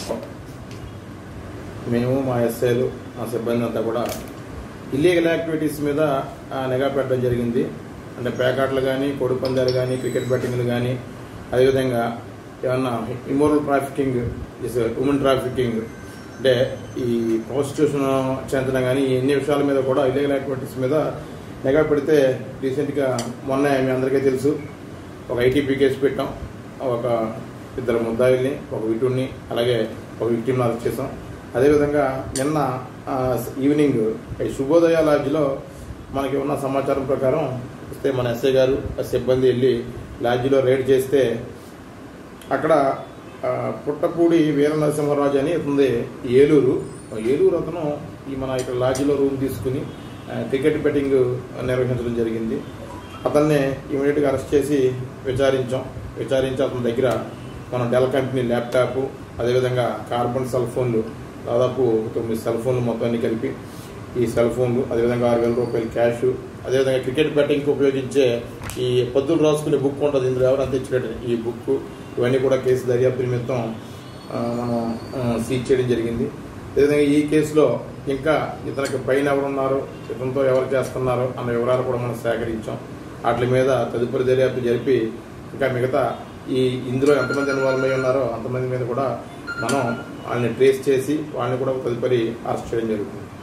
మేము మా ఎస్ఐలు మా సిబ్బంది అంతా కూడా ఇల్లీగల్ యాక్టివిటీస్ మీద ఆ, నిఘా పెట్టడం జరిగింది అంటే పేకాట్లు కానీ కోడి పందాలు కానీ క్రికెట్ బ్యాటింగ్లు కానీ అదేవిధంగా ఏమన్నా ఇమోరల్ ట్రాఫికింగ్ ఉమెన్ ట్రాఫికింగ్ అంటే ఈ ప్రాస్టిట్యూషన్ చెందడం కానీ ఈ ఎన్ని విషయాల మీద కూడా ఇల్లీగల్ యాక్టివిటీస్ మీద నిఘా పెడితే రీసెంట్గా మొన్న మీ అందరికీ తెలుసు ఒక ఐటీపీ కేసు పెట్టాం ఒక ఇద్దరు ముద్దాయిల్ని ఒక విటుణ్ణి అలాగే ఒక విక్టిమ్ని అరెస్ట్ చేసాం అదేవిధంగా నిన్న ఆ, ఈవినింగ్ ఈ శుభోదయ లాడ్జ్లో మనకి ఉన్న సమాచారం ప్రకారం వస్తే మన ఎస్ఐ గారు ఆ సిబ్బంది వెళ్ళి లాడ్జిలో రైడ్ చేస్తే అక్కడ ఆ, పుట్టపూడి వీర నరసింహరాజు అని ఇతుంది ఏలూరు ఏలూరు అతను ఈ మన ఇక్కడ లాడ్జిలో రూమ్ తీసుకుని ఆ, క్రికెట్ బెట్టింగ్ నిర్వహించడం జరిగింది అతన్ని ఇమీడియట్గా అరెస్ట్ చేసి విచారించాం విచారించి అతని దగ్గర మన డెల్ కంపెనీ ల్యాప్టాప్ అదేవిధంగా కార్బన్ సెల్ ఫోన్లు దాదాపు తొమ్మిది సెల్ ఫోన్లు మొత్తాన్ని కలిపి ఈ సెల్ ఫోన్లు అదేవిధంగా ఆరు వేల రూపాయలు క్యాష్ అదేవిధంగా క్రికెట్ బ్యాటింగ్కి ఉపయోగించే ఈ పొద్దులు రాసుకునే బుక్ ఉంటుంది ఇందులో ఎవరు అందించినట్టు ఈ బుక్ ఇవన్నీ కూడా కేసు దర్యాప్తు నిమిత్తం ఆ, మనం ఆ, సీజ్ చేయడం జరిగింది అదేవిధంగా ఈ కేసులో ఇంకా ఇతనికి పైన ఎవరు ఉన్నారు ఇతనితో ఎవరు చేస్తున్నారు అన్న వివరాలు కూడా మనం సేకరించాం వాటి మీద తదుపరి దర్యాప్తు జరిపి ఇంకా మిగతా ఈ ఇందులో ఎంతమంది ఇన్వాల్వ్ అయి ఉన్నారో అంతమంది మీద కూడా మనం వాళ్ళని ట్రేస్ చేసి వాళ్ళని కూడా తదుపరి అరెస్ట్ చేయడం జరుగుతుంది